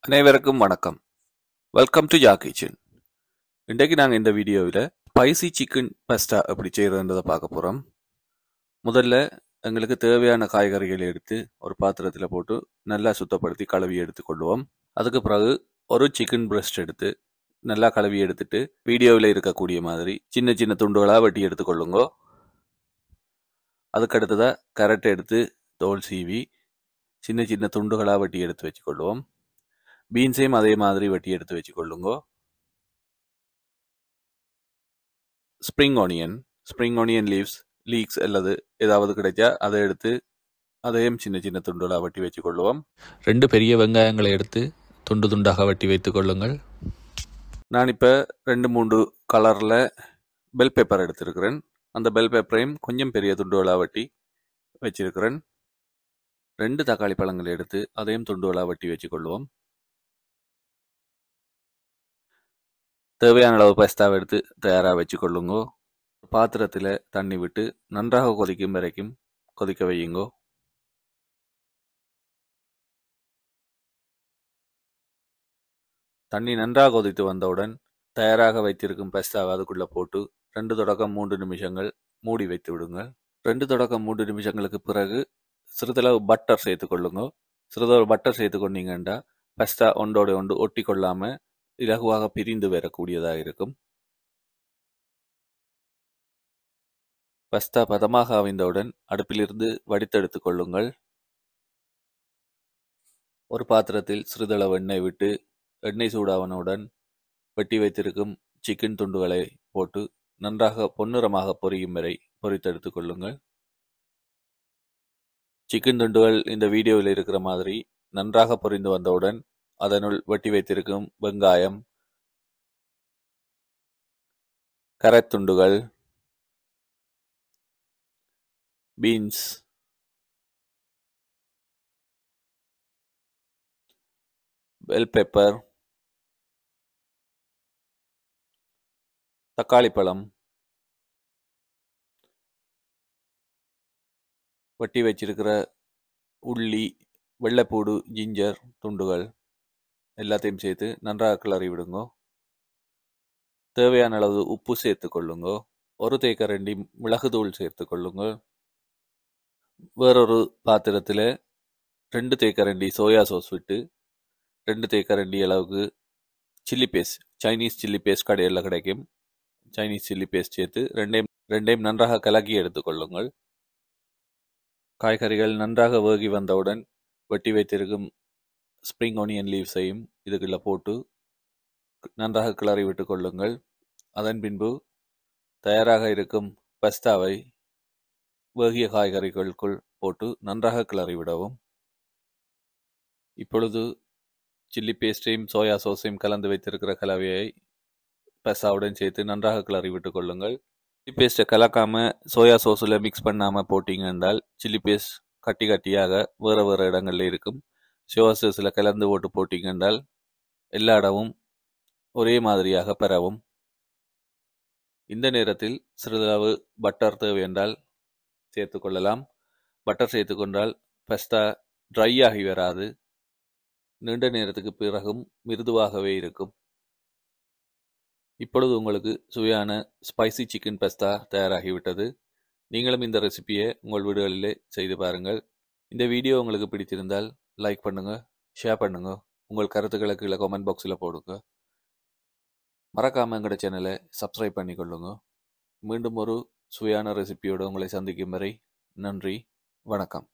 அனைவருக்கும் வணக்கம் welcome to Jha kitchen இன்றைக்கு நாங்கள் இந்த வீடியோவில் ஸ்பைசி சிக்கன் பஸ்டா எப்படி செய்கிறதுன்றதை பார்க்க போகிறோம் முதல்ல எங்களுக்கு தேவையான காய்கறிகளை எடுத்து ஒரு பாத்திரத்தில் போட்டு நல்லா சுத்தப்படுத்தி கழுவி எடுத்துக்கொள்வோம் அதுக்கு பிறகு ஒரு சிக்கன் பிரஸ்ட் எடுத்து நல்லா கழுவி எடுத்துட்டு வீடியோவில் இருக்கக்கூடிய மாதிரி சின்ன சின்ன துண்டுகளாக வெட்டி எடுத்துக்கொள்ளுங்க அதுக்கு அடுத்ததாக கரட்டை எடுத்து தோல் சீவி சின்ன சின்ன துண்டுகளாக வெட்டி எடுத்து வச்சுக்கொள்வோம் பீன்ஸையும் அதே மாதிரி வெட்டி எடுத்து வச்சுக்கொள்ளுங்க spring onion spring onion leaves leeks அல்லது ஏதாவது கிடைச்சா அதை எடுத்து அதையும் சின்ன சின்ன துண்டுகளாக வெட்டி வச்சுக்கொள்வோம் ரெண்டு பெரிய வெங்காயங்களை எடுத்து துண்டு துண்டாக வெட்டி வைத்துக் கொள்ளுங்கள் நான் இப்போ ரெண்டு மூன்று கலரில் பெல் பேப்பர் எடுத்திருக்கிறேன் அந்த பெல் பேப்பரையும் கொஞ்சம் பெரிய துண்டுகளாக வெட்டி வச்சிருக்கிறேன் ரெண்டு தக்காளி பழங்களை எடுத்து அதையும் துண்டுகளாக வெட்டி வச்சுக்கொள்வோம் தேவையான அளவு பஸ்தாவை எடுத்து தயாராக வச்சுக்கொள்ளுங்கோ பாத்திரத்தில் தண்ணி விட்டு நன்றாக கொதிக்கும் வரைக்கும் கொதிக்க வையுங்கோ தண்ணி நன்றாக கொதித்து வந்தவுடன் தயாராக வைத்திருக்கும் பஸ்தாவை அதுக்குள்ளே போட்டு ரெண்டு தொடக்கம் மூன்று நிமிஷங்கள் மூடி வைத்து விடுங்கள் ரெண்டு தொடக்கம் மூன்று நிமிஷங்களுக்கு பிறகு சிறிதளவு பட்டர் சேர்த்து கொள்ளுங்க சிறிதளவு பட்டர் சேர்த்து கொண்டீங்கன்னா பஸ்தா ஒன்றோட ஒன்று ஒட்டி கொள்ளாமல் இலகுவாக பிரிந்து வரக்கூடியதாக இருக்கும் பஸ்தா பதமாக அவிந்தவுடன் அடுப்பிலிருந்து வடித்தெடுத்து கொள்ளுங்கள் ஒரு பாத்திரத்தில் சிறிதளவு எண்ணெய் விட்டு எண்ணெய் சூடாவனுடன் வெட்டி வைத்திருக்கும் சிக்கன் துண்டுகளை போட்டு நன்றாக பொன்னிறமாக பொரியும் வரை பொரித்தெடுத்து கொள்ளுங்கள் சிக்கன் துண்டுகள் இந்த வீடியோவில் இருக்கிற மாதிரி நன்றாக பொரிந்து வந்தவுடன் அதனுள் வெட்டி வைத்திருக்கும் வெங்காயம் கரத்துண்டுகள் பீன்ஸ் பெல் பெப்பர் தக்காளி பழம் வெட்டி வச்சிருக்கிற உள்ளி வெள்ளைப்பூடு ஜிஞ்சர் துண்டுகள் எல்லாத்தையும் சேர்த்து நன்றாக கிளறி விடுங்க தேவையான அளவு உப்பு சேர்த்து கொள்ளுங்க ஒரு தேக்கரண்டி மிளகுதூள் சேர்த்து கொள்ளுங்க வேறொரு பாத்திரத்தில் ரெண்டு தேக்கரண்டி சோயா சாஸ் விட்டு ரெண்டு தேக்கரண்டி அளவுக்கு chilli paste Chinese chilli paste கடையில் கிடைக்கும் சைனீஸ் சில்லி பேஸ்ட் சேர்த்து ரெண்டையும் ரெண்டையும் நன்றாக கலக்கி எடுத்துக்கொள்ளுங்கள் காய்கறிகள் நன்றாக வேகி வந்தவுடன் வெட்டி வைத்திருக்கும் ஸ்ப்ரிங் ஆனியன் லீவ்ஸையும் இதுக்குள்ள போட்டு நன்றாக கிளறி விட்டு கொள்ளுங்கள் அதன் பின்பு தயாராக இருக்கும் பஸ்தாவை வேகிய காய்கறிகளுக்குள் போட்டு நன்றாக கிளறி விடவும் இப்பொழுது சில்லி பேஸ்டையும் சோயா சோஸையும் கலந்து வைத்திருக்கிற கலவையை பஸ்தாவுடன் சேர்த்து நன்றாக கிளறி விட்டு கொள்ளுங்கள் சில்லி பேஸ்ட்டை கலக்காமல் சோயா சோஸில் மிக்ஸ் பண்ணாமல் போட்டிங்க என்றால் சில்லி பேஸ்ட் கட்டி கட்டியாக வேறு வேறு இடங்களில் இருக்கும் சிவசஸில் கலந்து போட்டு போட்டிங்க என்றால் எல்லா இடமும் ஒரே மாதிரியாக பெறவும் இந்த நேரத்தில் சிறிதளவு பட்டர் தேவை என்றால் சேர்த்து கொள்ளலாம் பட்டர் சேர்த்து கொண்டால் பஸ்தா ட்ரை ஆகி வராது நீண்ட நேரத்துக்கு பிறகும் மிருதுவாகவே இருக்கும் இப்பொழுது உங்களுக்கு சுவையான ஸ்பைசி சிக்கன் பஸ்தா தயாராகிவிட்டது நீங்களும் இந்த ரெசிபியை உங்கள் வீடுகளிலே செய்து பாருங்கள் இந்த வீடியோ உங்களுக்கு பிடித்திருந்தால் லைக் பண்ணுங்க ஷேர் பண்ணுங்க உங்கள் கருத்துக்களை கீழே கமெண்ட் பாக்ஸில் போடுங்க மறக்காம எங்களோட சேனலை சப்ஸ்கிரைப் பண்ணிக்கொள்ளுங்க மீண்டும் ஒரு சுவையான ரெசிபியோடு உங்களை சந்திக்கும் வரை நன்றி வணக்கம்